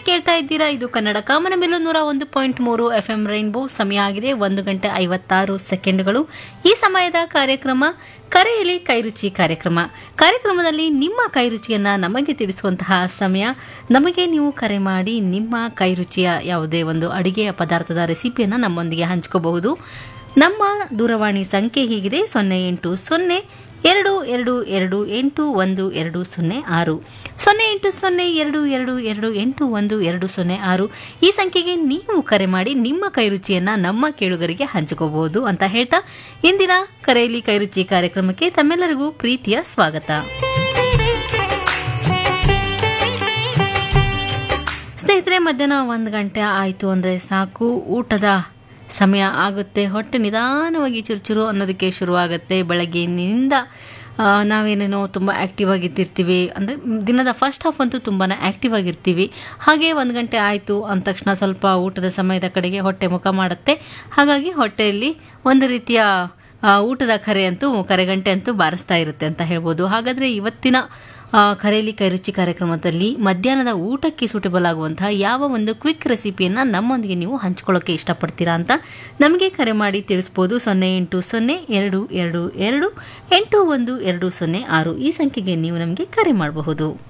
ಕೇಳ್ತಾ ಇದ್ದೀರಾ ಇದು ಕನ್ನಡ ಕಾಮನಬಿಲ್ಲು ನೂರ ಒಂದು ಪಾಯಿಂಟ್ ಮೂರು ಎಫ್ ಎಂ ರೈನ್ಬೋ ಸಮಯ ಆಗಿದೆ ಒಂದು ಗಂಟೆ ಐವತ್ತಾರು ಸೆಕೆಂಡ್ಗಳು ಈ ಸಮಯದ ಕಾರ್ಯಕ್ರಮ ಕರೆಯಲ್ಲಿ ಕೈರುಚಿ ಕಾರ್ಯಕ್ರಮ ಕಾರ್ಯಕ್ರಮದಲ್ಲಿ ನಿಮ್ಮ ಕೈರುಚಿಯನ್ನ ನಮಗೆ ತಿಳಿಸುವಂತಹ ಸಮಯ ನಮಗೆ ನೀವು ಕರೆ ಮಾಡಿ ನಿಮ್ಮ ಕೈರುಚಿಯ ಯಾವುದೇ ಒಂದು ಅಡಿಗೆಯ ಪದಾರ್ಥದ ರೆಸಿಪಿಯನ್ನು ನಮ್ಮೊಂದಿಗೆ ಹಂಚ್ಕೋಬಹುದು ನಮ್ಮ ದೂರವಾಣಿ ಸಂಖ್ಯೆ ಹೀಗಿದೆ ಸೊನ್ನೆ ಎಂಟು ಸೊನ್ನೆ ಎರಡು ಎರಡು ಎರಡು ಎಂಟು ಒಂದು ಎರಡು ಸೊನ್ನೆ ಆರು ಸೊನ್ನೆ ಎಂಟು ಸೊನ್ನೆ ಎರಡು ಎರಡು ಎರಡು ಎಂಟು ಒಂದು ಎರಡು ಸೊನ್ನೆ ಆರು ಈ ಸಂಖ್ಯೆಗೆ ನೀವು ಕರೆ ಮಾಡಿ ನಿಮ್ಮ ಕೈರುಚಿಯನ್ನ ನಮ್ಮ ಕೇಳುಗರಿಗೆ ಹಂಚಿಕೋಬಹುದು ಅಂತ ಹೇಳ್ತಾ ಇಂದಿನ ಕರೆಯಲ್ಲಿ ಕೈರುಚಿ ಕಾರ್ಯಕ್ರಮಕ್ಕೆ ತಮ್ಮೆಲ್ಲರಿಗೂ ಪ್ರೀತಿಯ ಸ್ವಾಗತ ಸ್ನೇಹಿತರೆ ಮಧ್ಯಾಹ್ನ ಒಂದು ಗಂಟೆ ಆಯಿತು ಅಂದರೆ ಸಾಕು ಊಟದ ಸಮಯ ಆಗುತ್ತೆ ಹೊಟ್ಟೆ ನಿಧಾನವಾಗಿ ಚುರುಚುರು ಅನ್ನೋದಕ್ಕೆ ಶುರುವಾಗುತ್ತೆ ಬೆಳಗ್ಗೆಯಿಂದ ಆ, ನಾವೇನೇನೋ ತುಂಬ ಆ್ಯಕ್ಟಿವ್ ಆಗಿದ್ದಿರ್ತೀವಿ ಅಂದರೆ ದಿನದ ಫಸ್ಟ್ ಹಾಫ್ ಅಂತೂ ತುಂಬಾ ಆ್ಯಕ್ಟಿವ್ ಆಗಿರ್ತೀವಿ ಹಾಗೆ ಒಂದು ಗಂಟೆ ಆಯಿತು ಅಂದ ತಕ್ಷಣ ಸ್ವಲ್ಪ ಊಟದ ಸಮಯದ ಕಡೆಗೆ ಹೊಟ್ಟೆ ಮುಖ ಮಾಡುತ್ತೆ ಹಾಗಾಗಿ ಹೊಟ್ಟೆಯಲ್ಲಿ ಒಂದು ರೀತಿಯ ಆ, ಊಟದ ಕರೆ ಅಂತೂ ಕರೆಗಂಟೆ ಅಂತೂ ಬಾರಿಸ್ತಾ ಇರುತ್ತೆ ಅಂತ ಹೇಳ್ಬೋದು ಹಾಗಾದರೆ ಇವತ್ತಿನ ಆ, ಕರೆಯಲ್ಲಿ ಕೈರುಚಿ ಕಾರ್ಯಕ್ರಮದಲ್ಲಿ ಮಧ್ಯಾಹ್ನದ ಊಟಕ್ಕೆ ಸೂಟಬಲ್ ಆಗುವಂತಹ ಯಾವ ಒಂದು ಕ್ವಿಕ್ ರೆಸಿಪಿಯನ್ನು ನಮ್ಮೊಂದಿಗೆ ನೀವು ಹಂಚ್ಕೊಳ್ಳೋಕೆ ಇಷ್ಟಪಡ್ತೀರಾ ಅಂತ ನಮಗೆ ಕರೆ ಮಾಡಿ ತಿಳಿಸ್ಬೋದು ಸೊನ್ನೆ ಎಂಟು ಸೊನ್ನೆ ಎರಡು ಎರಡು ಎರಡು ಎಂಟು ಒಂದು ಎರಡು ಸೊನ್ನೆ ಆರು ಈ ಸಂಖ್ಯೆಗೆ ನೀವು ನಮಗೆ ಕರೆ ಮಾಡಬಹುದು